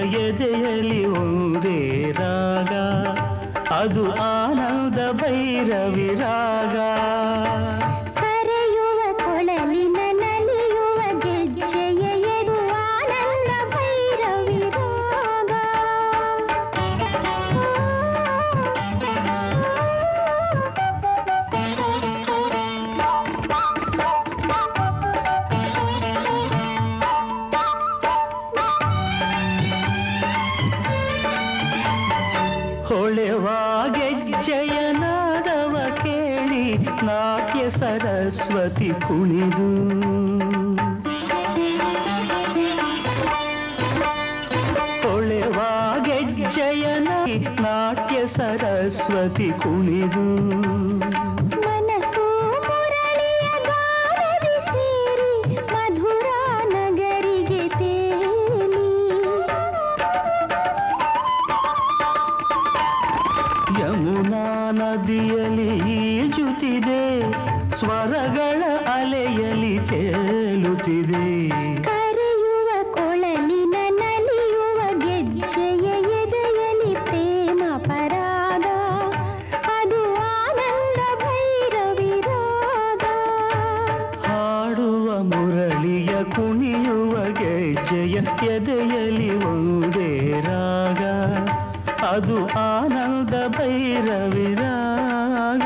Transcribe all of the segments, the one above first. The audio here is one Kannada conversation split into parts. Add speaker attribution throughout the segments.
Speaker 1: ಎದೆಯಲಿ ಒಂದೇ ರಾಗ ಅದು ಆನಂದ ಭೈರವಿ ರಾಗ
Speaker 2: ಕರೆಯುವ ಕೊಳಲಿನ ನಲಿಯುವ ಗೆಜ್ಜೆಯ ಎದು ಆನಂದ ಭೈರವಿ ರಾಗ
Speaker 1: ಹೊಳೆವ ಗೆಜ್ಜೆಯ ನಾದವ ಕೇಳಿ ನಾಟ್ಯ ಸರಸ್ವತಿ ಕುಣಿದು ಹೊಳೆವ ಗೆಜ್ಜೆಯ ನ- ನಾಟ್ಯ ಸರಸ್ವತಿ ಕುಣಿದು
Speaker 2: ಮನಸ್ಸು ಮುರಳಿಯ ಗಾನದಿ ಸೇರಿ ಮಧುರಾ ನಗರಿಗೆ ತೇಲಿ
Speaker 1: ಯಮುನಾ ನದಿಯಲ್ಲಿ ಈಜುತ್ತಿದೆ ಸ್ವರಗಳ ಅಲೆಯಲಿ ತೇಲುತ್ತಿದೆ
Speaker 2: ಕರೆಯುವ ಕೊಳಲಿನ ನಲಿಯುವ ಗೆಜ್ಜೆಯ ಎದೆಯಲಿ ಪ್ರೇಮ ಪರಾಗ ಅದು ಆನಂದ ಭೈರವಿ ರಾಗ
Speaker 1: ಹಾಡುವ ಮುರಳಿಯ ಕುಣಿಯುವ ಗೆಜ್ಜೆಯ ಎದೆಯಲಿ ಒಂದೇ ರಾಗ ಅದು ಆನಂದ ಭೈರವಿ ರಾಗ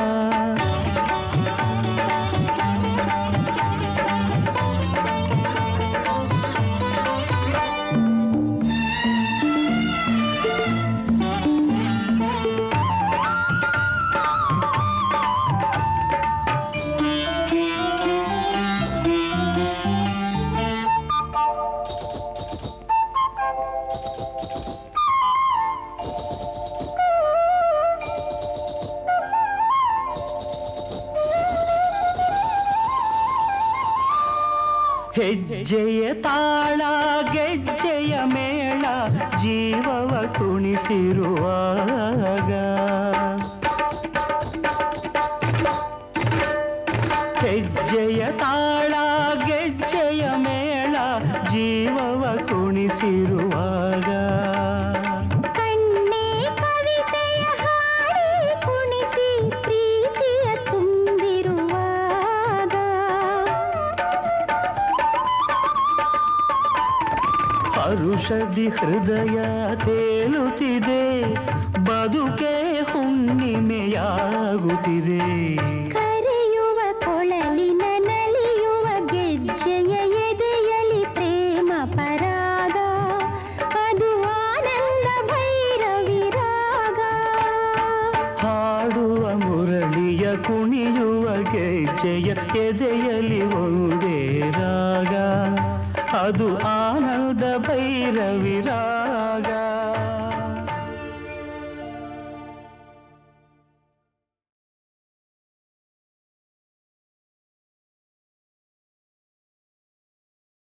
Speaker 1: ಹೆಜ್ಜೆಯ ತಾಳ ಗೆಜ್ಜೆಯ ಮೇಳ ಜೀವವ ಕುಣಿಸಿರುವಾಗ ಹೆಜ್ಜೆಯ ತಾಳ ಗೆಜ್ಜೆಯ ಮೇಳ ಜೀವವ ಕುಣಿಸಿರುವಾಗ
Speaker 2: ಕಣ್ಣೇ ಕವಿತೆಯ ಹಾಡಿ ಕುಣಿಸಿ ಪ್ರೀತಿಯ ತುಂಬಿರುವಾಗ
Speaker 1: ಹರುಷದಿ ಹೃದಯ ತೇಲುತ್ತಿದೆ ಬದುಕೆ ಹುಣ್ಣಿಮೆಯಾಗುತ್ತಿದೆ
Speaker 2: ಕರೆಯುವ ಕೊಳಲಿನ ನಲಿಯುವ ಗೆಜ್ಜೆಯ ಎದೆಯಲಿ ಪ್ರೇಮ ಪರಾಗ ಅದು ಆನಂದ ಭೈರವಿ ರಾಗ
Speaker 1: ಹಾಡುವ ಮುರಳಿಯ ಕುಣಿಯುವ ಗೆಜ್ಜೆಯ ಎದೆಯಲಿ ಒಂದೇ ರಾಗ ಅದು